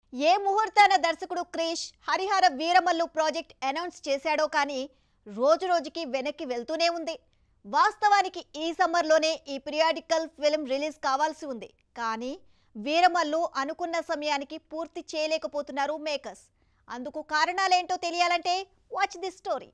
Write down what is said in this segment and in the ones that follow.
ఏ ముహూర్తాన దర్శకుడు Krish Harihara Veeramallu project announce చేశాడో కానీ రోజు రోజుకి వెనక్కి వెళ్తూనే ఉంది వాస్తవానికి ఈ సమ్మర్లోనే ఈ పిరియాడికల్ ఫిల్మ్ రిలీజ్ కావాల్సి ఉంది కానీ వీరమల్లు అనుకున్న సమయానికి పూర్తి చేయలేకపోతున్నారు మేకర్స్ అందుకు కారణాలేంటో తెలియాలంటే వాచ్ ది స్టోరీ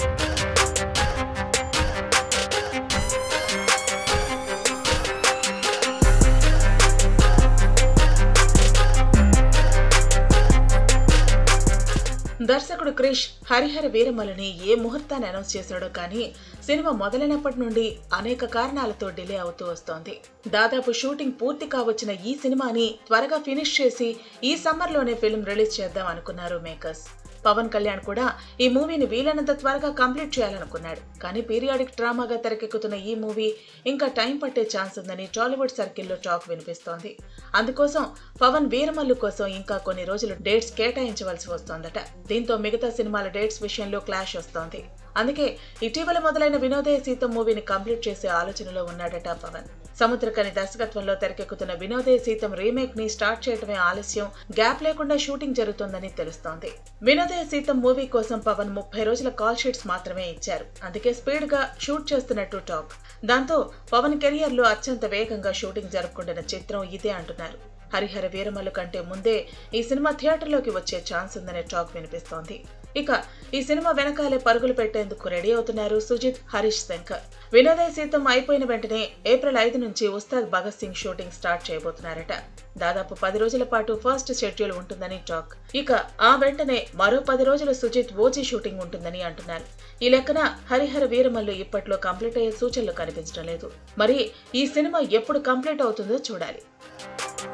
దర్శకుడు క్రిష్ హరిహర వీరమలని ఏ ముహూర్తాన్ని అనౌన్స్ చేశాడో కానీ సినిమా మొదలైనప్పటి నుండి అనేక కారణాలతో డిలే అవుతూ వస్తోంది దాదాపు షూటింగ్ పూర్తి కావచ్చిన ఈ సినిమాని త్వరగా ఫినిష్ చేసి ఈ సమ్మర్లోనే ఫిల్మ్ రిలీజ్ చేద్దాం అనుకున్నారు మేకర్స్ పవన్ కళ్యాణ్ కూడా ఈ మూవీని వీలైనంత త్వరగా కంప్లీట్ చేయాలనుకున్నాడు కానీ పీరియాడిక్ డ్రామాగా తెరకెక్కుతున్న ఈ మూవీ ఇంకా టైం పట్టే ఛాన్స్ ఉందని టాలీవుడ్ సర్కిల్లో టాక్ వినిపిస్తోంది అందుకోసం పవన్ వీరమల్లు కోసం ఇంకా కొన్ని రోజులు డేట్స్ కేటాయించవలసి వస్తోందట దీంతో మిగతా సినిమాల డేట్స్ విషయంలో క్లాష్ వస్తోంది అందుకే ఇటీవల మొదలైన వినోదయ సీతం మూవీని కంప్లీట్ చేసే ఆలోచనలో ఉన్నాడట పవన్ సముద్రకని దర్శకత్వంలో తెరకెక్కుతున్న వినోదయ సీతం రీమేక్ ని స్టార్ట్ చేయడమే ఆలస్యం గ్యాప్ లేకుండా షూటింగ్ జరుగుతోందని తెలుస్తోంది వినోదయ సీతం మూవీ కోసం పవన్ ముప్పై రోజుల కాల్ షీట్స్ మాత్రమే ఇచ్చారు అందుకే స్పీడ్ గా షూట్ చేస్తున్నట్టు టాక్ దాంతో పవన్ కెరియర్ లో అత్యంత వేగంగా షూటింగ్ జరుపుకుంటున్న చిత్రం ఇదే అంటున్నారు హరిహర వీరమల్లు కంటే ముందే ఈ సినిమా థియేటర్లోకి వచ్చే ఛాన్స్ ఉందనే టాక్ వినిపిస్తోంది ఇక ఈ సినిమా వెనకాలే పరుగులు పెట్టేందుకు రెడీ అవుతున్నారు సుజిత్ హరీష్ శంకర్ వినోదయ సీతం అయిపోయిన వెంటనే ఏప్రిల్ ఐదు నుంచి ఉస్తాద్ భగత్ సింగ్ షూటింగ్ స్టార్ట్ చేయబోతున్నారట దాదాపు పది రోజుల పాటు ఫస్ట్ షెడ్యూల్ ఉంటుందని టాక్ ఇక ఆ వెంటనే మరో పది రోజులు సుజిత్ ఓజీ షూటింగ్ ఉంటుందని అంటున్నారు ఈ లెక్కన హరిహర వీరమల్లు ఇప్పట్లో కంప్లీట్ అయ్యే సూచనలు కనిపించడం లేదు మరి ఈ సినిమా ఎప్పుడు కంప్లీట్ అవుతుందో చూడాలి